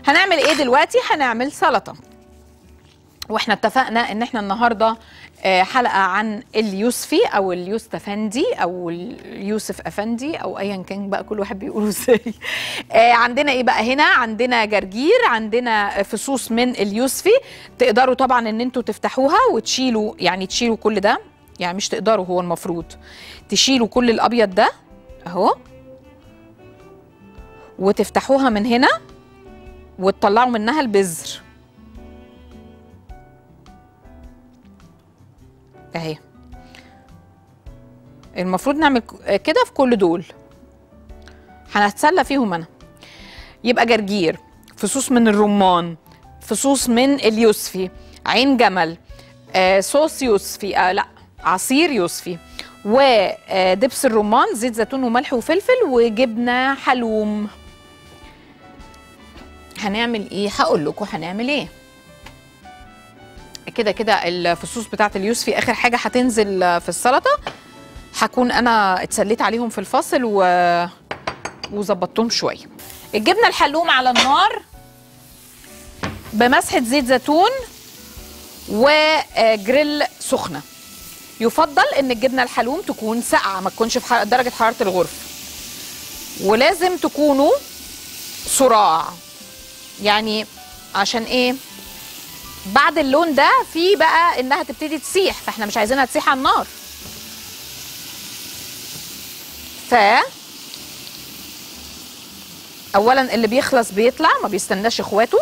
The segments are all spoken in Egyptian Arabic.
هنعمل ايه دلوقتي هنعمل سلطه واحنا اتفقنا ان احنا النهارده آه، حلقه عن اليوسفي او اليوستفندي او اليوسف افندي او ايا كان بقى كل واحد بيقوله ازاي آه، عندنا ايه بقى هنا عندنا جرجير عندنا فصوص من اليوسفي تقدروا طبعا ان انتوا تفتحوها وتشيلوا يعني تشيلوا كل ده يعني مش تقدروا هو المفروض تشيلوا كل الابيض ده اهو وتفتحوها من هنا وتطلعوا منها البذر اهي المفروض نعمل ك- كده في كل دول هنتسلى فيهم انا يبقى جرجير فصوص من الرمان فصوص من اليوسفي عين جمل آه صوص يوسفي آه لا عصير يوسفي ودبس الرمان زيت زيتون وملح وفلفل وجبنه حلوم هنعمل ايه هقول لكم هنعمل ايه كده كده الفصوص بتاعت اليوسفي اخر حاجه هتنزل في السلطه هكون انا اتسليت عليهم في الفاصل و وظبطتهم شويه الجبنه الحلوم على النار بمسحه زيت زيتون وجريل سخنه يفضل ان الجبنه الحلوم تكون ساقعه ما تكونش في ح- درجه حراره الغرفه ولازم تكونوا صراع يعني عشان ايه بعد اللون ده في بقى انها تبتدي تسيح فاحنا مش عايزينها تسيح على النار ف اولا اللي بيخلص بيطلع ما بيستناش اخواته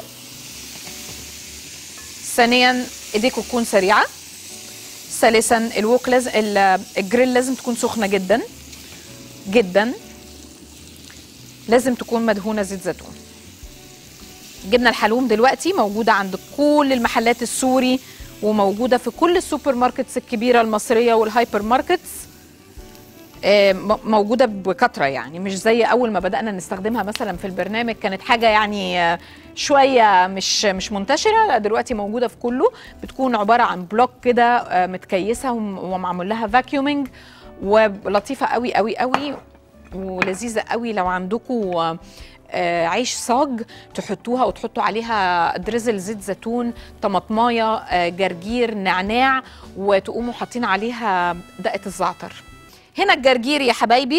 ثانيا ايديكم تكون سريعه ثالثا الوك لازم ال- الجريل لازم تكون سخنه جدا جدا لازم تكون مدهونه زيت زيتون جبنه الحلوم دلوقتي موجوده عند كل المحلات السوري وموجوده في كل السوبر ماركتس الكبيره المصريه والهايبر ماركتس آه، م- موجوده بكثره يعني مش زي اول ما بدانا نستخدمها مثلا في البرنامج كانت حاجه يعني آه، شويه مش مش منتشره لا دلوقتي موجوده في كله بتكون عباره عن بلوك كده آه، متكيسه وم- ومعمول لها فاكيومينج ولطيفه قوي قوي قوي ولذيذه قوي لو عندكم آه، عيش صاج تحطوها وتحطوا عليها دريزل زيت زيتون طماطمايه آه، جرجير نعناع وتقوموا حاطين عليها دقه الزعتر هنا الجرجير يا حبايبي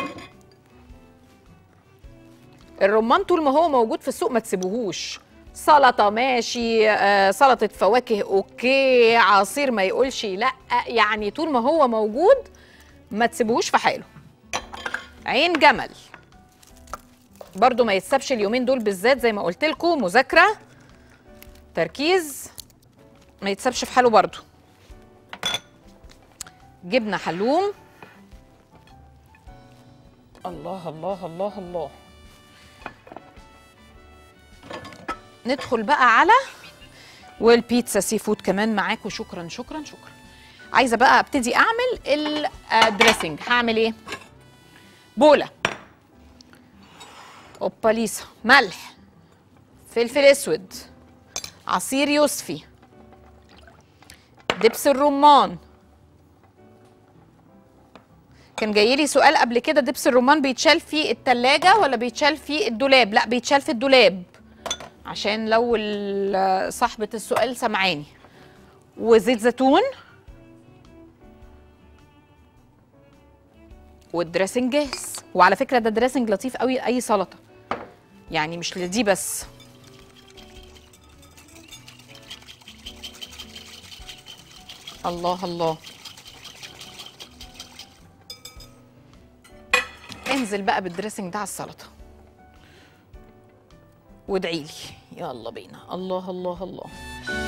الرمان طول ما هو موجود في السوق ما تسيبوهوش سلطه ماشي آه، سلطه فواكه اوكي عصير ما يقولش لا يعني طول ما هو موجود ما تسيبوهوش في حاله عين جمل برضو ما يتسابش اليومين دول بالذات زي ما قلت لكم مذاكره تركيز ما يتسابش في حاله برضو جبنه حلوم الله الله الله الله ندخل بقى على والبيتزا سي فود كمان معاكم شكرا شكرا شكرا عايزه بقى ابتدي اعمل الدريسنج هعمل ايه بوله اوباليسا ملح فلفل اسود عصير يوسفي دبس الرمان كان جاي لي سؤال قبل كده دبس الرمان بيتشال في التلاجة ولا بيتشال في الدولاب لا بيتشال في الدولاب عشان لو ال- صاحبة السؤال سمعاني وزيت زيتون والدريسنج جاهز وعلى فكرة ده دريسنج لطيف قوي أي سلطة يعني مش لدي بس الله الله انزل بقى بالدريسنج ده على السلطه وادعي لي يلا بينا الله الله الله